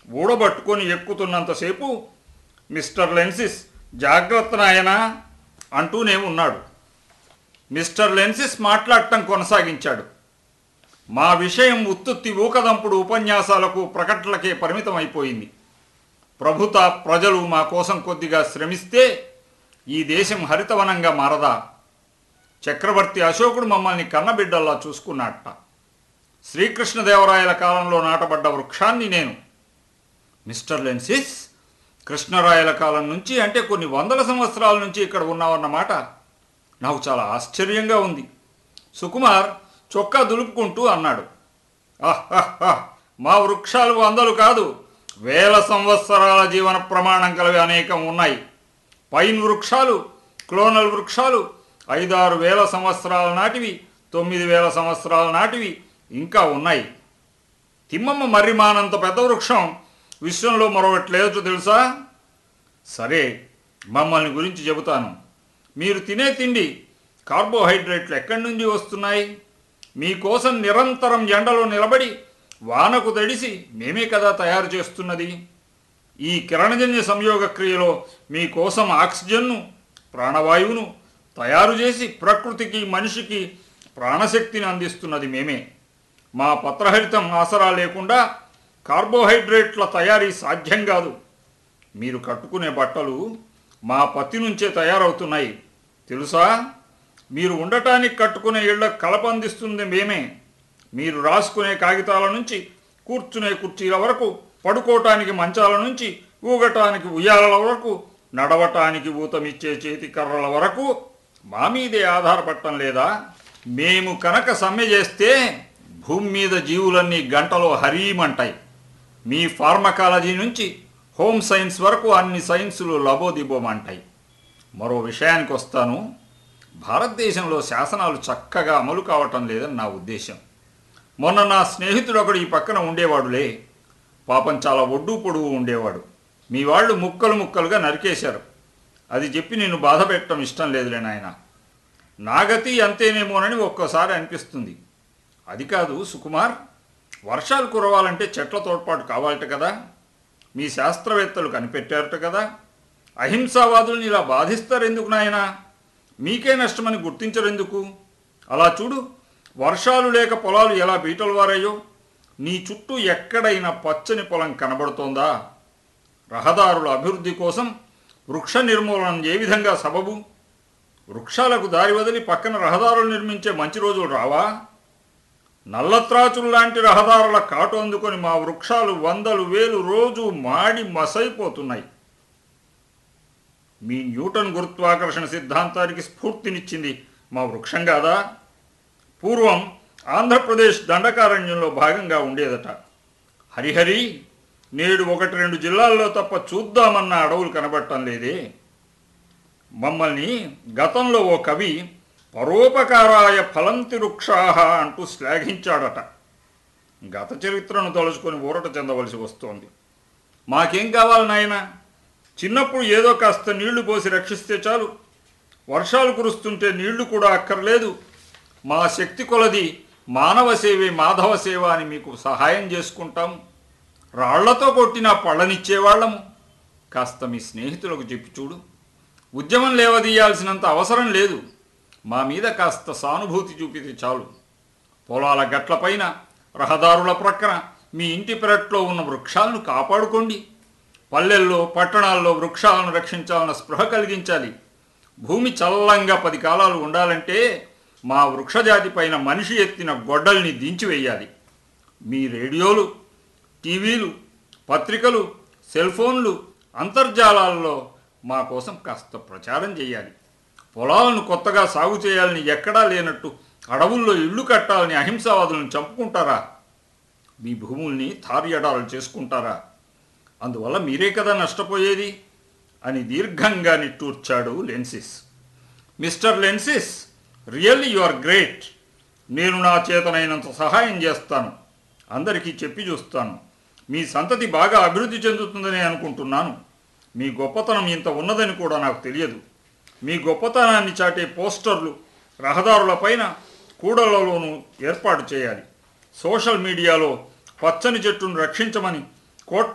ఊడబట్టుకొని ఎక్కుతున్నంతసేపు mister లెన్సిస్ జాగ్రత్త నాయనా అంటూనే ఉన్నాడు మిస్టర్ లెన్సిస్ మాట్లాడటం కొనసాగించాడు మా విషయం ఉత్తుత్తి ఊకదంపుడు ఉపన్యాసాలకు ప్రకటనలకే పరిమితమైపోయింది ప్రభుత ప్రజలు మా కోసం కొద్దిగా శ్రమిస్తే ఈ దేశం హరితవనంగా మారదా చక్రవర్తి అశోకుడు మమ్మల్ని కన్నబిడ్డల్లా చూసుకున్నట్ట శ్రీకృష్ణదేవరాయల కాలంలో నాటబడ్డ వృక్షాన్ని నేను మిస్టర్ లెన్సిస్ కృష్ణరాయల కాలం నుంచి అంటే కొన్ని వందల సంవత్సరాల నుంచి ఇక్కడ ఉన్నావన్నమాట నాకు చాలా ఆశ్చర్యంగా ఉంది సుకుమార్ చొక్కా దులుపుకుంటూ అన్నాడు "ఆహ్ ఆహ్ ఆహ్, మా వృక్షాలు వందలు కాదు వేల సంవత్సరాల జీవన ప్రమాణం కలవి అనేకం ఉన్నాయి పైన్ వృక్షాలు క్లోనల్ వృక్షాలు ఐదారు వేల సంవత్సరాల నాటివి తొమ్మిది వేల సంవత్సరాల నాటివి ఇంకా ఉన్నాయి తిమ్మమ్మ మర్రిమానంత పెద్ద వృక్షం విశ్వంలో మరొకటి లేదు తెలుసా సరే మమ్మల్ని గురించి చెబుతాను మీరు తినే తిండి కార్బోహైడ్రేట్లు ఎక్కడి నుంచి వస్తున్నాయి మీకోసం నిరంతరం ఎండలో నిలబడి వానకు తడిసి మేమే కదా తయారు చేస్తున్నది ఈ కిరణజన్య సంయోగ క్రియలో మీకోసం ఆక్సిజన్ను ప్రాణవాయువును తయారు చేసి ప్రకృతికి మనిషికి ప్రాణశక్తిని అందిస్తున్నది మేమే మా పత్రహరితం ఆసరా లేకుండా కార్బోహైడ్రేట్ల తయారీ సాధ్యం కాదు మీరు కట్టుకునే బట్టలు మా పత్తి నుంచే తయారవుతున్నాయి తెలుసా మీరు ఉండటానికి కట్టుకునే ఇళ్ల కలప అందిస్తుంది మేమే మీరు రాసుకునే కాగితాల నుంచి కూర్చునే కుర్చీల వరకు పడుకోవటానికి మంచాల నుంచి ఊగటానికి ఉయ్యాలల వరకు నడవటానికి ఊతమిచ్చే చేతి కర్రల వరకు మా మీదే ఆధారపడటం లేదా మేము కనుక సమ్మె చేస్తే భూమి మీద జీవులన్నీ గంటలో హరీమంటాయి మీ ఫార్మకాలజీ నుంచి హోమ్ సైన్స్ వరకు అన్ని సైన్సులు లబోదిబోమంటాయి మరో విషయానికి వస్తాను భారతదేశంలో శాసనాలు చక్కగా అమలు కావటం లేదని నా ఉద్దేశం మొన్న నా స్నేహితుడు ఒకడు ఈ పక్కన ఉండేవాడులే పాపం చాలా ఒడ్డు పొడుగు ఉండేవాడు మీ వాళ్ళు ముక్కలు ముక్కలుగా నరికేశారు అది చెప్పి నేను బాధ పెట్టడం ఇష్టం లేదులే నాయన నాగతి అంతేనేమోనని ఒక్కోసారి అనిపిస్తుంది అది కాదు సుకుమార్ వర్షాలు కురవాలంటే చెట్ల తోడ్పాటు కావాలట కదా మీ శాస్త్రవేత్తలు కనిపెట్టారట కదా అహింసావాదుల్ని ఇలా బాధిస్తారెందుకు నాయనా మీకే నష్టమని గుర్తించరెందుకు అలా చూడు వర్షాలు లేక పొలాలు ఎలా బీటలు వారాయో నీ చుట్టూ ఎక్కడైనా పచ్చని పొలం కనబడుతోందా రహదారుల అభివృద్ధి కోసం వృక్ష నిర్మూలన ఏ విధంగా సబబు వృక్షాలకు దారి వదిలి పక్కన రహదారులు నిర్మించే మంచి రోజులు రావా నల్లత్రాచులు లాంటి రహదారుల కాటు అందుకొని మా వృక్షాలు వందలు వేలు రోజు మాడి మసైపోతున్నాయి మీ న్యూటన్ గురుత్వాకర్షణ సిద్ధాంతానికి స్ఫూర్తినిచ్చింది మా వృక్షం కాదా పూర్వం ఆంధ్రప్రదేశ్ దండకారణ్యంలో భాగంగా ఉండేదట హరిహరి నేడు ఒకటి రెండు జిల్లాల్లో తప్ప చూద్దామన్న అడవులు కనబడటం లేదే మమ్మల్ని గతంలో ఓ కవి పరోపకారాయ ఫలంతి వృక్షాహ అంటూ శ్లాఘించాడట గత చరిత్రను తలుచుకొని ఊరట చెందవలసి వస్తోంది మాకేం కావాలి నాయనా చిన్నప్పుడు ఏదో కాస్త నీళ్లు పోసి రక్షిస్తే చాలు వర్షాలు కురుస్తుంటే నీళ్లు కూడా అక్కర్లేదు మా శక్తి కొలది మానవ సేవే మాధవ సేవ అని మీకు సహాయం చేసుకుంటాం రాళ్లతో కొట్టిన పళ్ళనిచ్చేవాళ్ళము కాస్త మీ స్నేహితులకు చెప్పి చూడు ఉద్యమం లేవదీయాల్సినంత అవసరం లేదు మా మీద కాస్త సానుభూతి చూపితే చాలు పొలాల గట్లపైన రహదారుల ప్రక్కన మీ ఇంటి పెరట్లో ఉన్న వృక్షాలను కాపాడుకోండి పల్లెల్లో పట్టణాల్లో వృక్షాలను రక్షించాలన్న స్పృహ కలిగించాలి భూమి చల్లంగా పది కాలాలు ఉండాలంటే మా వృక్షజాతి పైన మనిషి ఎత్తిన గొడ్డల్ని దించివేయాలి మీ రేడియోలు టీవీలు పత్రికలు సెల్ ఫోన్లు అంతర్జాలాల్లో మా కోసం కాస్త ప్రచారం చేయాలి పొలాలను కొత్తగా సాగు చేయాలని ఎక్కడా లేనట్టు అడవుల్లో ఇళ్ళు కట్టాలని అహింసావాదులను చంపుకుంటారా మీ భూముల్ని తార్యడాలు చేసుకుంటారా అందువల్ల మీరే కదా నష్టపోయేది అని దీర్ఘంగా నిట్టూర్చాడు Lensis mister Lensis really you are great నేను నా చేతనైనంత సహాయం చేస్తాను అందరికీ చెప్పి చూస్తాను మీ సంతతి బాగా అభివృద్ధి చెందుతుందని అనుకుంటున్నాను మీ గొప్పతనం ఇంత ఉన్నదని కూడా నాకు తెలియదు మీ గొప్పతనాన్ని చాటే పోస్టర్లు రహదారులపైన కూడళ్లలోనూ ఏర్పాటు చేయాలి సోషల్ మీడియాలో పచ్చని చెట్టును రక్షించమని కోట్ల